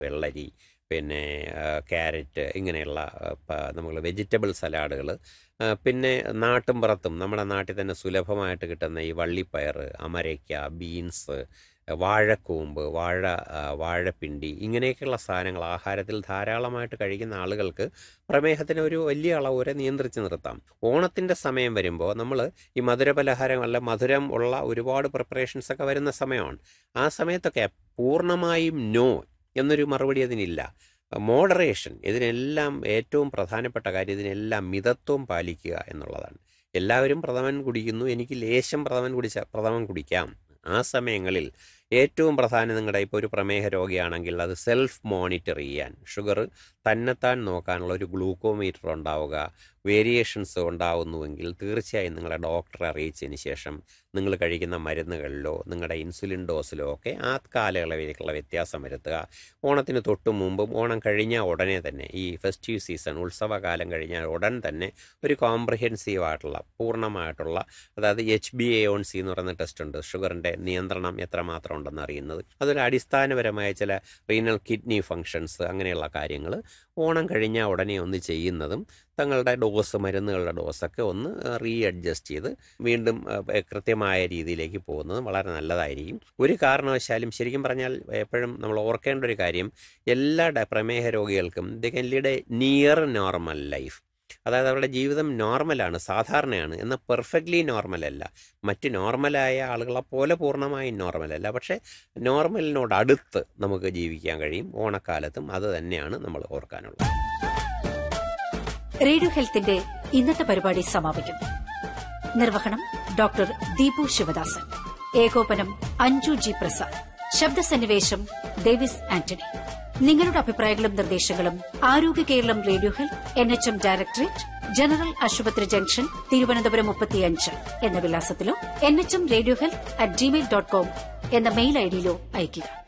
വെള്ളരി പിന്നെ ക്യാരറ്റ് ഇങ്ങനെയുള്ള നമ്മൾ വെജിറ്റബിൾ സലാഡുകൾ പിന്നെ നാട്ടുംപുറത്തും നമ്മുടെ നാട്ടിൽ തന്നെ സുലഭമായിട്ട് കിട്ടുന്ന ഈ വള്ളിപ്പയർ അമരയ്ക്ക ബീൻസ് വാഴക്കൂമ്പ് വാഴ ആ, വാഴപ്പിണ്ടി ഇങ്ങനെയൊക്കെയുള്ള സാധനങ്ങൾ ആഹാരത്തിൽ ധാരാളമായിട്ട് കഴിക്കുന്ന ആളുകൾക്ക് പ്രമേഹത്തിന് ഒരു വലിയ അളവ് വരെ നിയന്ത്രിച്ച് നിർത്താം ഓണത്തിൻ്റെ സമയം വരുമ്പോൾ നമ്മൾ ഈ മധുരപലഹാരം അല്ല മധുരം ഉള്ള ഒരുപാട് പ്രിപ്പറേഷൻസ് ഒക്കെ വരുന്ന സമയമാണ് ആ സമയത്തൊക്കെ പൂർണ്ണമായും നോ എന്നൊരു മറുപടി അതിനില്ല മോഡറേഷൻ ഇതിനെല്ലാം ഏറ്റവും പ്രധാനപ്പെട്ട കാര്യം ഇതിനെല്ലാം മിതത്വം പാലിക്കുക എന്നുള്ളതാണ് എല്ലാവരും പ്രഥമൻ കുടിക്കുന്നു എനിക്ക് ലേശം പ്രഥമൻ കുടിച്ച പ്രഥമൻ കുടിക്കാം ആ സമയങ്ങളിൽ ഏറ്റവും പ്രധാനം നിങ്ങളുടെ ഇപ്പോൾ ഒരു പ്രമേഹ രോഗിയാണെങ്കിൽ അത് സെൽഫ് മോണിറ്റർ ചെയ്യാൻ ഷുഗർ തന്നെത്താൻ നോക്കാനുള്ള ഒരു ഗ്ലൂക്കോമീറ്റർ ഉണ്ടാവുക വേരിയേഷൻസ് ഉണ്ടാവുന്നുവെങ്കിൽ തീർച്ചയായും നിങ്ങളുടെ ഡോക്ടറെ അറിയിച്ചതിന് ശേഷം നിങ്ങൾ കഴിക്കുന്ന മരുന്നുകളിലോ നിങ്ങളുടെ ഇൻസുലിൻ ഡോസിലോ ഒക്കെ ആ കാലയളവിലേക്കുള്ള വ്യത്യാസം വരുത്തുക ഓണത്തിന് തൊട്ട് മുമ്പും ഓണം കഴിഞ്ഞ ഉടനെ തന്നെ ഈ ഫെസ്റ്റീവ് സീസൺ ഉത്സവകാലം കഴിഞ്ഞാൽ ഉടൻ തന്നെ ഒരു കോംപ്രിഹെൻസീവ് ആയിട്ടുള്ള പൂർണ്ണമായിട്ടുള്ള അതായത് H B A one C എന്ന് പറയുന്ന ടെസ്റ്റ് ഉണ്ട് ഷുഗറിൻ്റെ നിയന്ത്രണം എത്രമാത്രം ഉണ്ടെന്ന് അറിയുന്നത് അതൊരു അടിസ്ഥാനപരമായ ചില റീനൽ കിഡ്നി ഫങ്ഷൻസ് അങ്ങനെയുള്ള കാര്യങ്ങൾ ഓണം കഴിഞ്ഞാൽ ഉടനെ ഒന്ന് ചെയ്യുന്നതും തങ്ങളുടെ ഡോസ് മരുന്നുകളുടെ ഡോസൊക്കെ ഒന്ന് റീ അഡ്ജസ്റ്റ് ചെയ്ത് വീണ്ടും ഏഹ്, കൃത്യമായ രീതിയിലേക്ക് പോകുന്നത് വളരെ നല്ലതായിരിക്കും ഒരു കാരണവശാലും ശരിക്കും പറഞ്ഞാൽ എപ്പോഴും നമ്മൾ ഓർക്കേണ്ട ഒരു കാര്യം എല്ലാ ഡ- പ്രമേഹ രോഗികൾക്കും they can lead a near normal life അതായത് അവരുടെ ജീവിതം നോർമലാണ് സാധാരണയാണ് എന്നാൽ പെർഫെക്റ്റ്ലി നോർമൽ അല്ല മറ്റ് നോർമലായ ആളുകളെ പോലെ പൂർണ്ണമായും നോർമൽ അല്ല പക്ഷേ നോർമലിനോട് അടുത്ത് നമുക്ക് ജീവിക്കാൻ കഴിയും ഓണക്കാലത്തും അത് തന്നെയാണ് നമ്മൾ ഓർക്കാനുള്ളത് റേഡിയോ ഹെൽത്തിന്റെ ഇന്നത്തെ പരിപാടി സമാപിക്കുന്നു നിർവഹണം ഡോക്ടർ ദീപു ശിവദാസൻ ഏകോപനം അഞ്ജു ജി പ്രസാദ് ശബ്ദസന്നിവേശം ഡേവിസ് ആന്റണി നിങ്ങളുടെ അഭിപ്രായങ്ങളും നിർദ്ദേശങ്ങളും ആരോഗ്യ Keralam radio health N H M directorate general ആശുപത്രി ജംഗ്ഷൻ തിരുവനന്തപുരം മുപ്പത്തിയഞ്ച് എന്ന വിലാസത്തിലോ N H M radio health at gmail dot com എന്ന മെയിൽ ഐഡിയിലോ അയയ്ക്കുക